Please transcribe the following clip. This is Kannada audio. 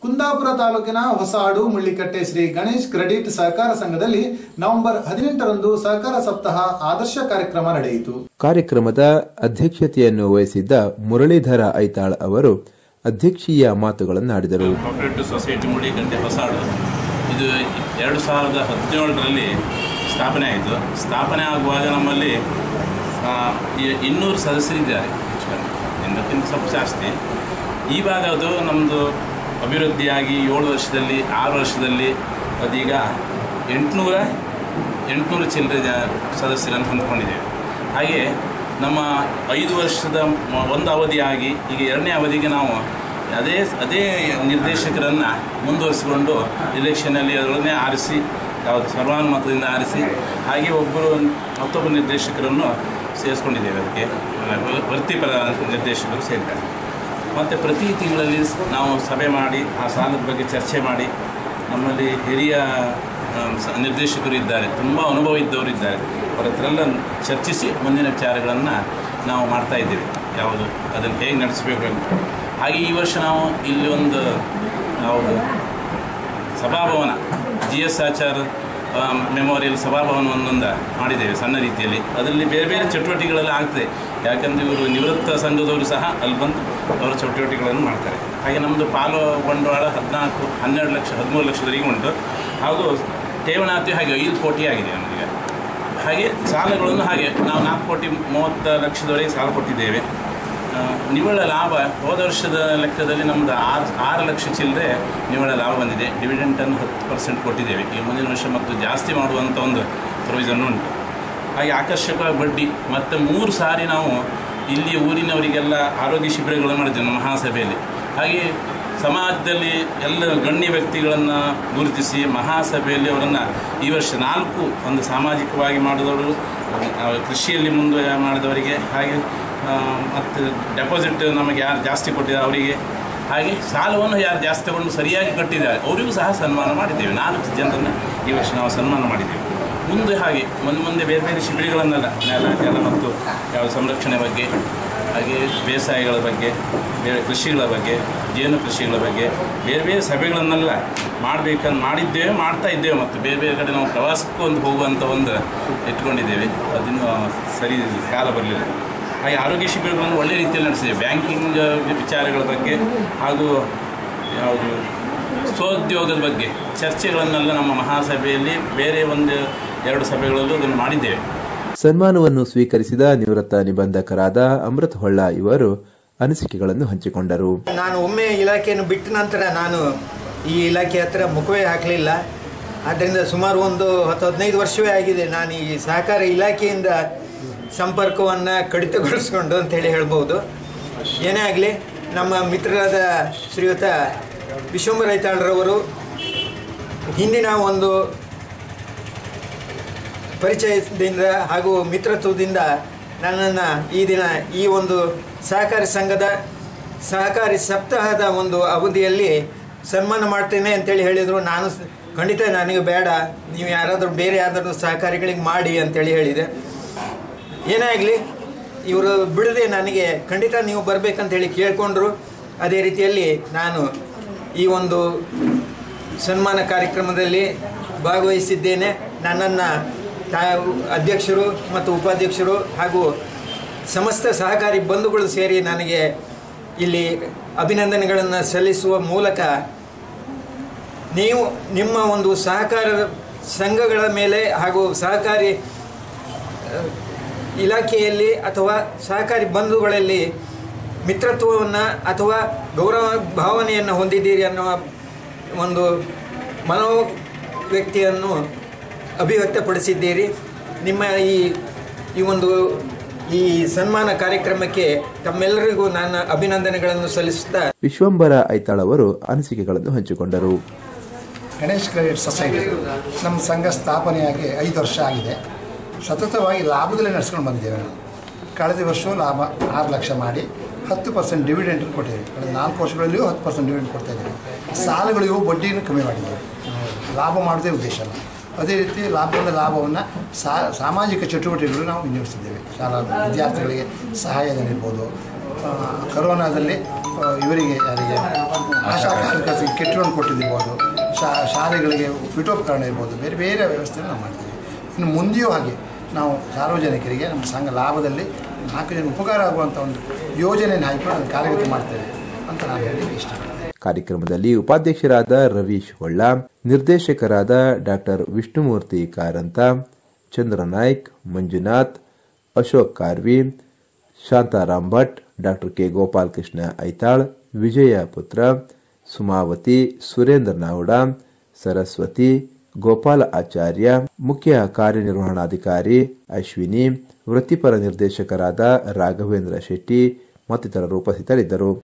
ಕುಂದಾಪುರ ತಾಲೂಕಿನ ಹೊಸಹಾಡು ಮುಳ್ಳಿಕಟ್ಟೆ ಶ್ರೀ ಗಣೇಶ್ ಕ್ರೆಡಿಟ್ ಸಹಕಾರ ಸಂಘದಲ್ಲಿ ನವೆಂಬರ್ ಹದಿನೆಂಟರಂದು ಸಹಕಾರ ಸಪ್ತಾಹ ಆದರ್ಶ ಕಾರ್ಯಕ್ರಮ ನಡೆಯಿತು ಕಾರ್ಯಕ್ರಮದ ಅಧ್ಯಕ್ಷತೆಯನ್ನು ವಹಿಸಿದ್ದ ಮುರಳೀಧರ ಐತಾಳ್ ಅವರು ಅಧ್ಯಕ್ಷೀಯ ಮಾತುಗಳನ್ನಾಡಿದರು ಕೋಆಪರೇಟಿವ್ ಸೊಸೈಟಿ ಮುಳಿಗಂಟೆ ಹೊಸಾಡು ಇದು ಎರಡು ಸಾವಿರದ ಹದಿನೇಳರಲ್ಲಿ ಸ್ಥಾಪನೆ ಆಯಿತು ಸ್ಥಾಪನೆ ಆಗುವಾಗ ನಮ್ಮಲ್ಲಿ ಆ, ಈ- ಇನ್ನೂರು ಸದಸ್ಯರಿದ್ದಾರೆ ಎಂಬಕ್ಕಿಂತ ಸ್ವಲ್ಪ ಜಾಸ್ತಿ ಇವಾಗ ಅದು ನಮ್ಮದು ಅಭಿವೃದ್ಧಿಯಾಗಿ ಏಳು ವರ್ಷದಲ್ಲಿ ಆರು ವರ್ಷದಲ್ಲಿ ಅದೀಗ ಎಂಟುನೂರ ಎಂಟುನೂರು ಚಿಲ್ಲರೆ ಜ ಸದಸ್ಯರನ್ನು ಹೊಂದ್ಕೊಂಡಿದ್ದೇವೆ ಹಾಗೆ ನಮ್ಮ ಐದು ವರ್ಷದ ಮ- ಒಂದು ಅವಧಿಯಾಗಿ ಈಗ ಎರಡನೇ ಅವಧಿಗೆ ನಾವು ಅದೇ ಅದೇ ನಿರ್ದೇಶಕರನ್ನು ಮುಂದುವರಿಸಿಕೊಂಡು ಇಲೆಕ್ಷನಲ್ಲಿ ಅದರನ್ನೇ ಆರಿಸಿ ಯಾವುದು ಸರ್ವಾನುಮತದಿಂದ ಆರಿಸಿ ಹಾಗೆ ಒಬ್ಬರು ಮತ್ತೊಬ್ಬ ನಿರ್ದೇಶಕರನ್ನು ಸೇರಿಸ್ಕೊಂಡಿದ್ದೇವೆ ಅದಕ್ಕೆ ಆ, ವ- ವೃತ್ತಿಪರ ನಿರ್ದೇಶಕರು ಸೇರಿದ್ದಾರೆ ಮತ್ತು ಪ್ರತಿ ತಿಂಗಳಲ್ಲಿ ಸ್- ನಾವು ಸಭೆ ಮಾಡಿ ಆ ಸಾಲದ ಬಗ್ಗೆ ಚರ್ಚೆ ಮಾಡಿ ನಮ್ಮಲ್ಲಿ ಹಿರಿಯ ಆ, ಸ- ನಿರ್ದೇಶಕರು ಇದ್ದಾರೆ ತುಂಬ ಅನುಭವ ಇದ್ದವರು ಇದ್ದಾರೆ ಅವರ ಹತ್ರ ಎಲ್ಲ ಚರ್ಚಿಸಿ ಮುಂದಿನ ವಿಚಾರಗಳನ್ನು ನಾವು ಮಾಡ್ತಾ ಇದ್ದೇವೆ ಯಾವುದು ಅದನ್ನು ಹೇಗೆ ನಡೆಸಬೇಕು ಅಂತ ಹಾಗೆ ಈ ವರ್ಷ ನಾವು ಇಲ್ಲಿ ಒಂದು ಯಾವುದು ಸಭಾಭವನ ಜಿ ಎಸ್ ಆಚಾರ್ ಆ, ಮೆಮೋರಿಯಲ್ ಸಭಾಭವನವನ್ನೊಂದು ಮಾಡಿದ್ದೇವೆ ಸಣ್ಣ ರೀತಿಯಲ್ಲಿ ಅದರಲ್ಲಿ ಬೇರೆ ಬೇರೆ ಚಟುವಟಿಕೆಗಳೆಲ್ಲ ಆಗ್ತದೆ ಯಾಕಂದರೆ ಇವರು ನಿವೃತ್ತ ಸಂಘದವರು ಸಹ ಅಲ್ಲಿ ಬಂದು ಅವರ ಚಟುವಟಿಕೆಗಳನ್ನು ಮಾಡ್ತಾರೆ ಹಾಗೆ ನಮ್ಮದು ಪಾಲು ಬಂಡವಾಳ ಹದಿನಾಲ್ಕು ಹನ್ನೆರಡು ಲಕ್ಷ ಹದಿಮೂರು ಲಕ್ಷದವರೆಗೆ ಉಂಟು ಹಾಗೂ ಠೇವಣಾತಿ ಹಾಗೆ ಐದು ಕೋಟಿ ಆಗಿದೆ ನಮಗೆ ಹಾಗೆ ಸಾಲಗಳನ್ನು ಹಾಗೆ ನಾವು ನಾಲ್ಕು ಕೋಟಿ ಮೂವತ್ತ ಲಕ್ಷದವರೆಗೆ ಸಾಲ ಕೊಟ್ಟಿದ್ದೇವೆ ಆ, ನಿವ್ವಳ ಲಾಭ ಹೋದ ವರ್ಷದ ಲೆಕ್ಕದಲ್ಲಿ ನಮ್ಮದು ಆರು ಆರು ಲಕ್ಷ ಚಿಲ್ಲರೆ ನಿವ್ವಳ ಲಾಭ ಬಂದಿದೆ ಡಿವಿಡೆಂಟನ್ನು ಹತ್ತು ಪರ್ಸೆಂಟ್ ಕೊಟ್ಟಿದ್ದೇವೆ ಈ ಮುಂದಿನ ವರ್ಷ ಮತ್ತು ಜಾಸ್ತಿ ಮಾಡುವಂಥ ಒಂದು ಪ್ರೊವಿಷನ್ ಉಂಟು ಹಾಗೆ ಆಕರ್ಷಕ ಬಡ್ಡಿ ಮತ್ತು ಮೂರು ಸಾರಿ ನಾವು ಇಲ್ಲಿ ಊರಿನವರಿಗೆಲ್ಲ ಆರೋಗ್ಯ ಶಿಬಿರಗಳನ್ನು ಮಾಡಿದ್ದೇವೆ ನಮ್ಮ ಮಹಾಸಭೆಯಲ್ಲಿ ಹಾಗೆ ಸಮಾಜದಲ್ಲಿ ಎಲ್ಲ ಗಣ್ಯ ವ್ಯಕ್ತಿಗಳನ್ನು ಗುರುತಿಸಿ ಮಹಾಸಭೆಯಲ್ಲಿ ಅವರನ್ನು ಈ ವರ್ಷ ನಾಲ್ಕು ಒಂದು ಸಾಮಾಜಿಕವಾಗಿ ಮಾಡಿದವರು ಆ, ಕೃಷಿಯಲ್ಲಿ ಮುಂದೆ ಮಾಡಿದವರಿಗೆ ಹಾಗೆ ಆ, ಮತ್ತು ಡೆಪಾಸಿಟ್ ನಮಗೆ ಯಾರು ಜಾಸ್ತಿ ಕೊಟ್ಟಿದ್ದಾರೆ ಅವರಿಗೆ ಹಾಗೆ ಸಾಲವನ್ನು ಯಾರು ಜಾಸ್ತಿ ತಗೊಂಡು ಸರಿಯಾಗಿ ಕಟ್ಟಿದ್ದಾರೆ ಅವರಿಗೂ ಸಹ ಸನ್ಮಾನ ಮಾಡಿದ್ದೇವೆ ನಾಲ್ಕು ಜನರನ್ನು ಈ ವರ್ಷ ನಾವು ಸನ್ಮಾನ ಮಾಡಿದ್ದೇವೆ ಮುಂದೆ ಹಾಗೆ ಮುಂದೆ ಮುಂದೆ ಬೇರೆ ಬೇರೆ ಶಿಬಿರಗಳನ್ನೆಲ್ಲ ನೆಲ ಜಲ ಮತ್ತು ಯಾವ ಸಂರಕ್ಷಣೆ ಬಗ್ಗೆ ಹಾಗೆ ಬೇಸಾಯಗಳ ಬಗ್ಗೆ ಬೇರೆ ಕೃಷಿಗಳ ಬಗ್ಗೆ ಜೇನು ಕೃಷಿಗಳ ಬಗ್ಗೆ ಬೇರೆ ಬೇರೆ ಸಭೆಗಳನ್ನೆಲ್ಲ ಮಾಡಬೇಕಂತ ಮಾಡಿದ್ದೇವೆ ಮಾಡ್ತಾ ಇದ್ದೇವೆ ಮತ್ತು ಬೇರೆ ಬೇರೆ ಕಡೆ ನಾವು ಪ್ರವಾಸಕ್ಕೂ ಒಂದು ಹೋಗುವಂಥ ಒಂದು ಇಟ್ಕೊಂಡಿದ್ದೇವೆ ಅದನ್ನು ಸರಿ ಕಾಲ ಬರಲಿಲ್ಲ ಹಾಗೆ ಆರೋಗ್ಯ ಶಿಬಿರಗಳನ್ನು ಒಳ್ಳೆ ರೀತಿಯಲ್ಲಿ ನಡೆಸಿದ್ದೇವೆ ಬ್ಯಾಂಕಿಂಗ್ ವಿಚಾರಗಳ ಬಗ್ಗೆ ಹಾಗೂ ಯಾವುದು ಸ್ವೋದ್ಯೋಗದ ಬಗ್ಗೆ ಚರ್ಚೆಗಳನ್ನೆಲ್ಲ ನಮ್ಮ ಮಹಾಸಭೆಯಲ್ಲಿ ಬೇರೆ ಒಂದು ಎರಡು ಸಭೆಗಳಲ್ಲೂ ಅದನ್ನು ಮಾಡಿದ್ದೇವೆ ಸನ್ಮಾನವನ್ನು ಸ್ವೀಕರಿಸಿದ ನಿವೃತ್ತ ನಿಬಂಧಕರಾದ ಅಮೃತ್ ಹೊಳ್ಳ ಇವರು ಅನಿಸಿಕೆಗಳನ್ನು ಹಂಚಿಕೊಂಡರು ನಾನು ಒಮ್ಮೆ ಇಲಾಖೆಯನ್ನು ಬಿಟ್ಟ ನಂತರ ನಾನು ಈ ಇಲಾಖೆ ಹತ್ರ ಮುಖವೇ ಹಾಕಲಿಲ್ಲ ಆದ್ದರಿಂದ ಸುಮಾರು ಒಂದು ಹತ್ತು ಹದಿನೈದು ವರ್ಷವೇ ಆಗಿದೆ ನಾನು ಈ ಸಹಕಾರ ಇಲಾಖೆಯಿಂದ ಸಂಪರ್ಕವನ್ನು ಕಡಿತಗೊಳಿಸ್ಕೊಂಡು ಅಂತೇಳಿ ಹೇಳ್ಬೋದು ಏನೇ ಆಗಲಿ ನಮ್ಮ ಮಿತ್ರರಾದ ಶ್ರೀಯುತ ವಿಶ್ವಂಬರ ರೈತಾಳ್ರವರು ಹಿಂದಿನ ಒಂದು ಪರಿಚಯದಿಂದ ಹಾಗೂ ಮಿತ್ರತ್ವದಿಂದ ನನ್ನನ್ನು ಈ ದಿನ ಈ ಒಂದು ಸಹಕಾರಿ ಸಂಘದ ಸಹಕಾರಿ ಸಪ್ತಾಹದ ಒಂದು ಅವಧಿಯಲ್ಲಿ ಸನ್ಮಾನ ಮಾಡ್ತೇನೆ ಅಂತೇಳಿ ಹೇಳಿದರು ನಾನು ಸ- ಖಂಡಿತ ನನಗೆ ಬೇಡ ನೀವು ಯಾರಾದರೂ ಬೇರೆ ಯಾರಾದರೂ ಸಹಕಾರಿಗಳಿಗೆ ಮಾಡಿ ಅಂತೇಳಿ ಹೇಳಿದೆ ಏನೇ ಆಗಲಿ ಇವರು ಬಿಡದೆ ನನಗೆ ಖಂಡಿತ ನೀವು ಬರಬೇಕಂತೇಳಿ ಕೇಳಿಕೊಂಡ್ರು ಅದೇ ರೀತಿಯಲ್ಲಿ ನಾನು ಈ ಒಂದು ಸನ್ಮಾನ ಕಾರ್ಯಕ್ರಮದಲ್ಲಿ ಭಾಗವಹಿಸಿದ್ದೇನೆ ನನ್ನನ್ನು ತಾ ಅಧ್ಯಕ್ಷರು ಮತ್ತು ಉಪಾಧ್ಯಕ್ಷರು ಹಾಗೂ ಸಮಸ್ತ ಸಹಕಾರಿ ಬಂಧುಗಳು ಸೇರಿ ನನಗೆ ಇಲ್ಲಿ ಅಭಿನಂದನೆಗಳನ್ನು ಸಲ್ಲಿಸುವ ಮೂಲಕ ನೀವು ನಿಮ್ಮ ಒಂದು ಸಹಕಾರ ಸಂಘಗಳ ಮೇಲೆ ಹಾಗೂ ಸಹಕಾರಿ ಅಹ್, ಇಲಾಖೆಯಲ್ಲಿ ಅಥವಾ ಸಹಕಾರಿ ಬಂಧುಗಳಲ್ಲಿ ಮಿತ್ರತ್ವವನ್ನು ಅಥವಾ ಗೌರವ ಭಾವನೆಯನ್ನು ಹೊಂದಿದ್ದೀರಿ ಅನ್ನುವ ಒಂದು ಮನೋ ವ್ಯಕ್ತಿಯನ್ನು ಅಭಿವ್ಯಕ್ತಪಡಿಸಿದ್ದೀರಿ ನಿಮ್ಮ ಈ ಈ ಒಂದು ಈ ಸನ್ಮಾನ ಕಾರ್ಯಕ್ರಮಕ್ಕೆ ತಮ್ಮೆಲ್ಲರಿಗೂ ನಾನು ಅಭಿನಂದನೆಗಳನ್ನು ಸಲ್ಲಿಸುತ್ತಾ ವಿಶ್ವಂಬರ ಐತಾಳ್ ಅವರು ಅನಿಸಿಕೆಗಳನ್ನು ಹಂಚಿಕೊಂಡರು ಗಣೇಶ್ ಕ್ರೆಡಿಟ್ ಸೊಸೈಟಿ ನಮ್ಮ ಸಂಘ ಸ್ಥಾಪನೆಯಾಗಿ ಐದು ವರ್ಷ ಆಗಿದೆ ಸತತವಾಗಿ ಲಾಭದಲ್ಲೇ ನಡೆಸ್ಕೊಂಡು ಬಂದಿದ್ದೇವೆ ನಾವು ಕಳೆದ ವರ್ಷವೂ ಲಾಭ ಆರು ಲಕ್ಷ ಮಾಡಿ ಹತ್ತು ಪರ್ಸೆಂಟ್ ಡಿವಿಡೆಂಟ್ ಕೊಟ್ಟಿದ್ದೀವಿ ಕಳೆದ ನಾಲ್ಕು ವರ್ಷಗಳಲ್ಲಿಯೂ ಹತ್ತು ಪರ್ಸೆಂಟ್ ಡಿವಿಡೆಂಟ್ ಕೊಡ್ತಾ ಇದ್ದೀವಿ ಸಾಲಗಳಿಗೂ ಬಡ್ಡಿಯನ್ನು ಕಮ್ಮಿ ಮಾಡಿದ್ದೀವಿ ಲಾಭ ಮಾಡೋದೇ ಉದ್ದೇಶ ಅಲ್ಲ ಅದೇ ರೀತಿ ಲಾಭದ ಲಾಭವನ್ನು ಸಾ ಸಾಮಾಜಿಕ ಚಟುವಟಿಕೆಗಳು ನಾವು ವಿನಿಯೋಗಿಸಿದ್ದೇವೆ ಶಾಲಾ ವಿದ್ಯಾರ್ಥಿಗಳಿಗೆ ಸಹಾಯಧನ ಇರ್ಬೋದು ಆ, ಕರೋನಾದಲ್ಲಿ ಆ, ಇವರಿಗೆ ಯಾರಿಗೆ ಆಶಾ ಕಾರ್ಯಕರ್ತರಿಗೆ ಕೆಟ್ಟವನ್ನು ಕೊಟ್ಟಿರ್ಬೋದು ಶಾ ಶಾಲೆಗಳಿಗೆ ಪೀಠೋಪಕರಣ ಇರ್ಬೋದು ಬೇರೆ ಬೇರೆ ವ್ಯವಸ್ಥೆಯನ್ನು ನಾವು ಮಾಡ್ತೀವಿ ಇನ್ನು ಮುಂದೆಯೂ ಹಾಗೆ ನಾವು ಸಾರ್ವಜನಿಕರಿಗೆ ನಮ್ಮ ಸಂಘ ಲಾಭದಲ್ಲಿ ನಾಲ್ಕು ಜನ ಉಪಕಾರ ಆಗುವಂಥ ಒಂದು ಯೋಜನೆಯನ್ನು ಹಾಕಿಕೊಂಡು ಅದನ್ನು ಕಾರ್ಯಗತ ಮಾಡ್ತೇವೆ ಅಂತ ನಾನು ಹೇಳಲಿಕ್ಕೆ ಇಷ್ಟಪಡ್ತೇನೆ ಕಾರ್ಯಕ್ರಮದಲ್ಲಿ ಉಪಾಧ್ಯಕ್ಷರಾದ ರವೀಶ್ ಹೊಳ್ಳ ನಿರ್ದೇಶಕರಾದ doctor Vishnumurthy Karanth Chandranaik Manjunath Ashok Karvi Shantaram Bhat doctor K Gopalakrishna Aithal Vijaya Putra Sumavathi Surendra ನಾವುಡ Saraswati Gopala ಆಚಾರ್ಯ ಮುಖ್ಯ ಕಾರ್ಯನಿರ್ವಹಣಾಧಿಕಾರಿ ಅಶ್ವಿನಿ ವೃತ್ತಿಪರ ನಿರ್ದೇಶಕರಾದ ರಾಘವೇಂದ್ರ ಶೆಟ್ಟಿ ಮತ್ತಿತರರು ಉಪಸ್ಥಿತರಿದ್ದರು